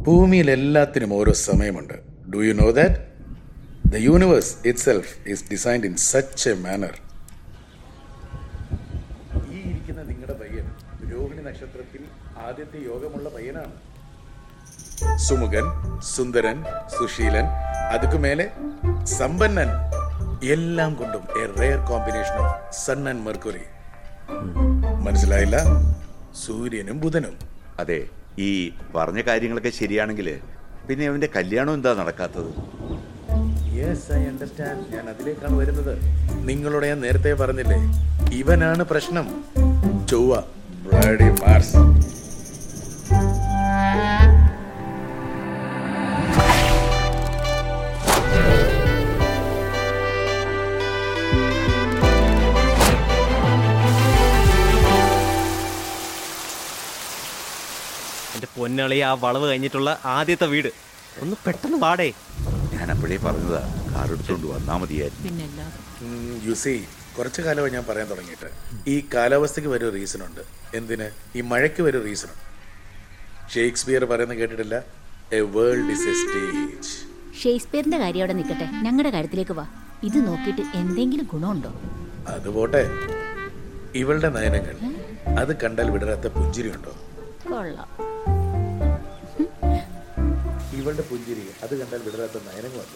ഭൂമിയിൽ എല്ലാത്തിനും ഓരോ സമയമുണ്ട് do you know that the universe itself is designed in such a manner ഈ ഇരിക്കുന്ന നിങ്ങളുടെ പയ്യൻ രോഹിണി നക്ഷത്രത്തിൽ ആദ്യത്തെ യോഗമുള്ള പയ്യനാണ് സുമുഖൻ സുന്ദരൻ സുശീലൻ അതുക്കു മേലെ സമ്പന്നൻ എല്ലാം കൊണ്ടും a rare combination of sun and Mercury മനസ്സിലായില്ല സൂര്യനും ബുധനും അതെ ഈ പറഞ്ഞ കാര്യങ്ങളൊക്കെ ശരിയാണെങ്കിൽ പിന്നെ അവന്റെ കല്യാണം എന്താ നടക്കാത്തത് യെസ് ഐ അണ്ടർസ്റ്റാൻഡ് ഞാൻ അതിലേക്കാണ് വരുന്നത് നിങ്ങളോട് ഞാൻ നേരത്തെ പറഞ്ഞില്ലേ ഇവനാണ് പ്രശ്നം ചൊവ്വ ബ്ലഡി മാർസ് എന്റെ പൊന്നളി ആ വളവ് കഴിഞ്ഞിട്ടുള്ള ആദ്യത്തെ വീട് ഒന്ന് പെട്ടെന്ന് പാടേ ഞാൻ അപ്പോഴേ പറഞ്ഞതാ കാർ എടുത്തുകൊണ്ട് വന്നാ മതിയായിരുന്നു പിന്നല്ലാതെ യു സി കുറച്ചു കാലമായി ഞാൻ പറയാൻ തുടങ്ങിയിട്ട് ഈ കാലാവസ്ഥയ്ക്ക് വരെ ഒരു റീസൺ ഉണ്ട് എന്തിന് ഈ മഴയ്ക്ക് വരെ റീസൺ ഉണ്ട് ഷേക്സ്പിയർ പറയുന്നത് കേട്ടിട്ടില്ല a world is a stage ഷേക്സ്പിയറിന്റെ കാര്യം അവിടെ നിൽക്കട്ടെ ഞങ്ങളുടെ കാര്യത്തിലേക്ക് വാ ഇത് നോക്കിയിട്ട് എന്തെങ്കിലും ഗുണമുണ്ടോ അത് പോട്ടെ ഇവളുടെ നയനങ്ങൾ അത് കണ്ടാൽ വിടരാത്ത പുഞ്ചിരി ഉണ്ടോ കൊള്ളാം ഇവളുടെ പുഞ്ചിരി അത് കണ്ടാൽ വിടരാത്ത നയനങ്ങളുണ്ടോ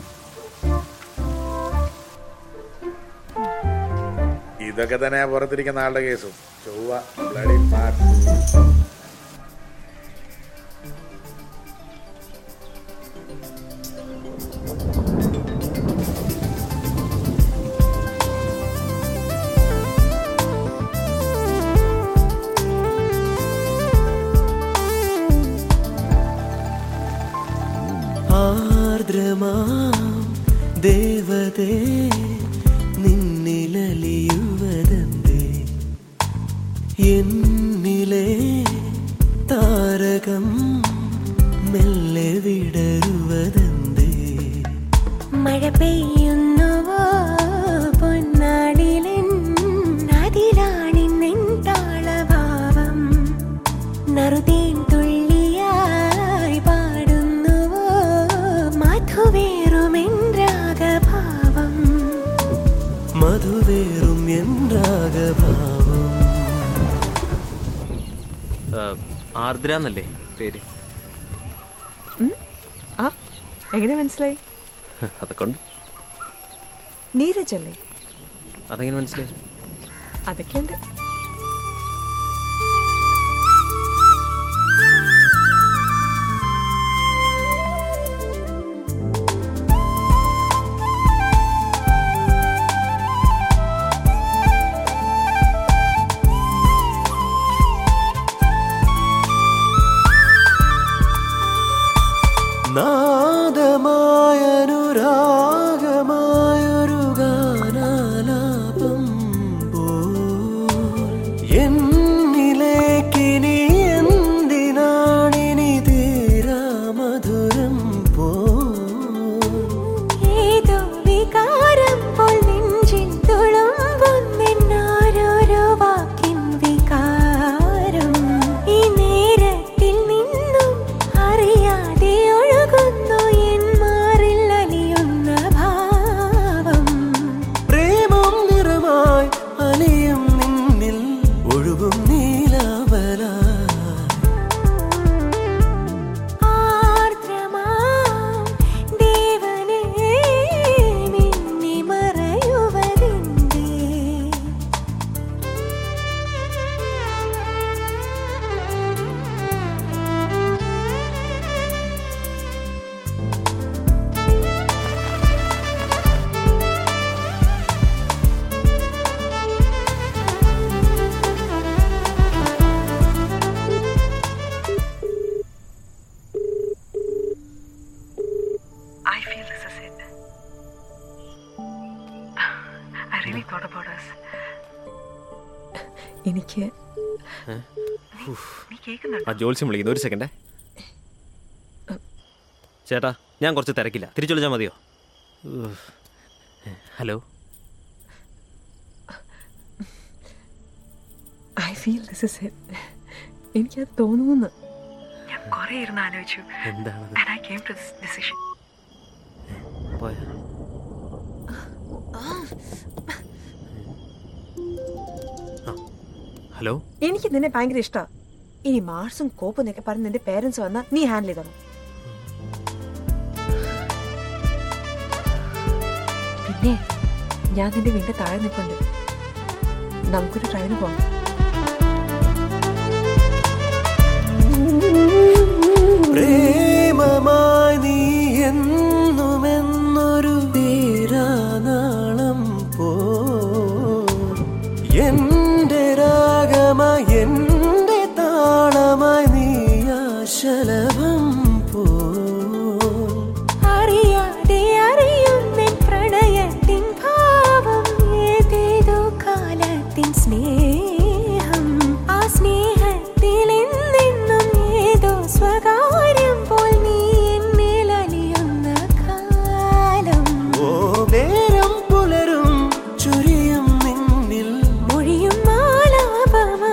ഇതൊക്കെ തന്നെ പുറത്തിരിക്കുന്ന ആളുടെ കേസും ചൊവ്വ bloody Mars. ആർദ്രമാം ദേവതേ നിന്നിലലിയുവതെന്തേ എന്നിലെ താരകം മെല്ലെ വിടരുവതെന്തേ മഴ പെയ്യുന്നുവോ പൊന്നാടിലെൻ അതിലാണിന്നെൻ താളഭാവം നറുതേൻ തുള്ളിയായി പാടുന്നുവോ മധുവേറുമെൻ രാഗഭാവം മധുവേറും എൻ രാഗഭാവം ആർദ്ര എന്നല്ലേ പേര് ആ എങ്ങനെ മനസ്സിലായി അതൊക്കെ ഉണ്ട് നീരജല്ലേ അതെങ്ങനെ മനസ്സിലായി അതൊക്കെയുണ്ട് നാദമായനുരാഗമായൊരു ഗാനാലാപം പോൽ എന്നിലേക്കിനി എന്തിനാണിനി തീരാ മധുരം പോൽ ഏതോ വികാരം പോൽ നെഞ്ചിൽ തുളുമ്പുന്നെന്നോരോരോ വാക്കിൻ വികാരം ഈ നേരത്തിൽ നിന്നും അറിയാതെ ഒഴുകുന്നു എൻ മാറിൽ അലിയുന്ന ഭാവം പ്രേമം നിറമായി അലിയും നിന്നിൽ ഒഴുകും നീലാവലായി ആർദ്രമാം ദേവനേ മിന്നി മറയുവതെന്തേ I feel this is it. I really thought about us. എനിക്ക് നീ കേൾക്കുന്നുണ്ടോ ആ ജോത്സ്യം വിളിക്കുന്നു ഒരു സെക്കൻഡേ ചേട്ടാ ഞാൻ കുറച്ച് തിരക്കില്ല തിരിച്ചു വിളിച്ചാൽ മതിയോ ഉഫ്. Hello I feel this is it എനിക്കത് തോന്നുന്നു ഞാൻ കുറെ ഇരുന്ന് ആലോചിച്ചു എന്താണത് and I came to this decision. പോയാ ആ, ഹലോ എനിക്ക് നിന്നെ ഭയങ്കര ഇഷ്ടാ ഇനി മാർസും കോപ്പും എന്നൊക്കെ പറഞ്ഞ് നിന്റെ പേരൻസ് വന്നാൽ നീ ഹാൻഡിൽ ചെയ്തണം പിന്നെ ഞാൻ നിന്റെ വീണ്ടും താഴെ നിൽപ്പുണ്ട് നമുക്കൊരു ട്രെയിന് പോകാം പ്രേമമായി നീ എന്നുമെന്നൊരു തീരാനാളം പോ എന്റെ രാഗമായി എന്റെ താളമായി നീ ആശലഭം പോ അറിയാതെ അറിയുന്ന പ്രണയത്തിൻ ഭാവം ഏതേതോ കാലത്തിൻ സ്നേഹം ആ സ്നേഹത്തിൽ എന്നെന്നും ഏതോ സ്വകാര്യം പോൽ നീ എന്നിൽ അലിയുന്ന കാലം ഓ നേരം പുലരും ചുരിയും നിന്നിൽ മൊഴിയും മാലാപമാ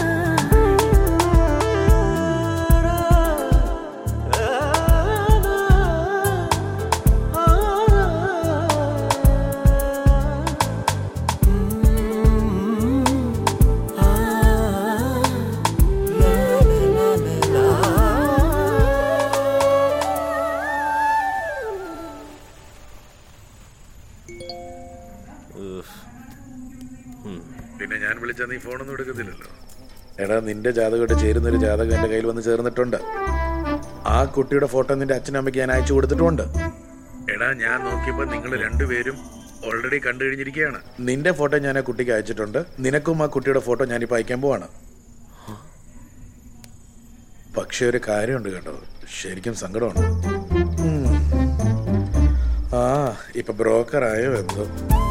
പിന്നെ ഞാൻ വിളിച്ചാൽ നീ ഫോണൊന്നും എടുക്കത്തില്ലല്ലോ എടാ നിന്റെ ജാതകമായിട്ട് ചേരുന്ന ഒരു ജാതകം എന്റെ കയ്യിൽ വന്ന് ചേർന്നിട്ടുണ്ട് ആ കുട്ടിയുടെ ഫോട്ടോ നിന്റെ അച്ഛനും അമ്മയ്ക്ക് ഞാൻ അയച്ചു കൊടുത്തിട്ടുണ്ട് എടാ ഞാൻ നോക്കിയപ്പോ നിങ്ങൾ രണ്ടുപേരും ഓൾറെഡി കണ്ടു കഴിഞ്ഞിരിക്കുകയാണ് നിന്റെ ഫോട്ടോ ഞാൻ ആ കുട്ടിക്ക് അയച്ചിട്ടുണ്ട് നിനക്കും ആ കുട്ടിയുടെ ഫോട്ടോ ഞാനിപ്പോ അയക്കാൻ പോവാണ് പക്ഷെ ഒരു കാര്യമുണ്ട് കേട്ടോ ശരിക്കും സങ്കടമാണ് ഉം. ആ ഇപ്പൊ ബ്രോക്കർ ആയോ എന്തോ